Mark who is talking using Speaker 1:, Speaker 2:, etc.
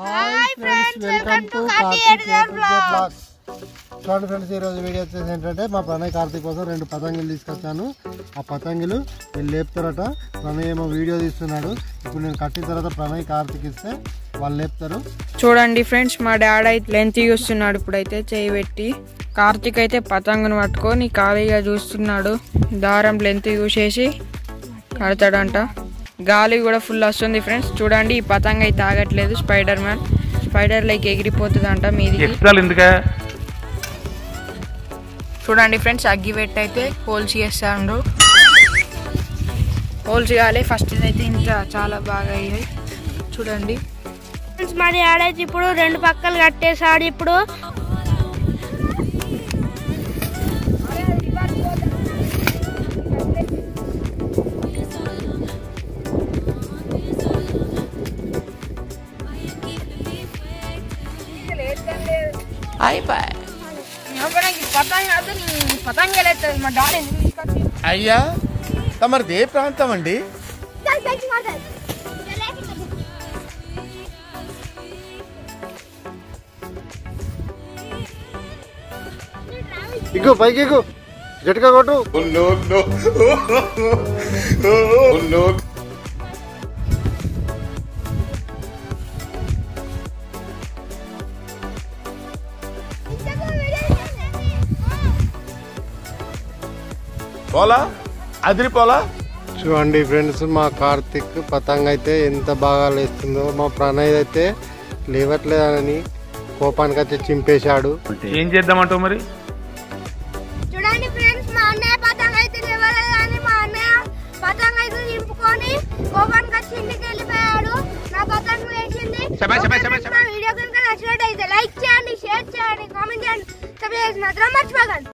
Speaker 1: hi friends welcome to Karthik blogs చూడండి friends ఈరోజు video వచ్చేసి ఏంటంటే మా ప్రణయ్ కార్తీక్ కోసం రెండు పతంగులు తీసుకొచ్చాను ఆ పతంగులు వీళ్ళు లేపుతారట ప్రణయ్ ఏమో వీడియో తీస్తున్నాడు ఇప్పుడు నేను కట్టిన తర్వాత ప్రణయ్ కార్తీక్ ఇస్తే వాళ్ళు లేపుతారు
Speaker 2: చూడండి ఫ్రెండ్స్ మా డాడ్ అయితే లెంత్ చూస్తున్నాడు ఇప్పుడైతే చేయి పెట్టి కార్తీక్ అయితే పతంగును పట్టుకొని ఖాళీగా చూస్తున్నాడు దారం లెంత్ చూసేసి కడతాడంట గాలి కూడా ఫుల్ వస్తుంది ఫ్రెండ్స్ చూడండి ఈ పతంగ అయితే ఆగట్లేదు స్పైడర్ మ్యాన్ స్పైడర్ లైక్ ఎగిరిపోతుందంట మీది
Speaker 3: ఎక్స్ట్రాలు ఎందుకా
Speaker 2: చూడండి ఫ్రెండ్స్ అగ్గి పెట్టి అయితే హోల్స్ చేస్తాడు హోల్స్ కాలే ఫస్ట్ అయితే ఇంత చాలా బాగా అయ్యాయి చూడండి
Speaker 4: ఫ్రెండ్స్ మరి ఆడైతే ఇప్పుడు రెండు పక్కలు కట్టేసాడు ఇప్పుడు
Speaker 2: పతంగ మా డాడీ
Speaker 5: అయ్యా తమరిది ఏ ప్రాంతం అండి
Speaker 1: ఇగ్గు పైకి ఇగ్గు జట్కా కొట్టు
Speaker 5: పోలా అదిరి పోలా
Speaker 1: చూడండి ఫ్రెండ్స్ మా కార్తిక్ పతంగ అయితే ఎంత బాగా లేస్తుందో మా ప్రణయ్ అయితే లేవట్లేదని కోపానికి అయితే చింపేశాడు
Speaker 3: ఏం చేద్దామంటావు మరి
Speaker 4: చూడండి ఫ్రెండ్స్ మా అన్నయ్య పతంగ అయితే లేవలేదు కానీ మా అన్నయ్య పతంగ అయితే దింపుకొని కోపానికి వచ్చి ఇంటికి వెళ్ళిపోయాడు నా పతంగ వేసింది
Speaker 3: శబాష్, శబాష్, శబాష్,
Speaker 4: వీడియో కనుక నచ్చినట్టయితే లైక్ చేయండి షేర్ చేయండి కామెంట్ చేయండి సబ్స్క్రైబ్ చేసి మాత్రం మర్చిపోకండి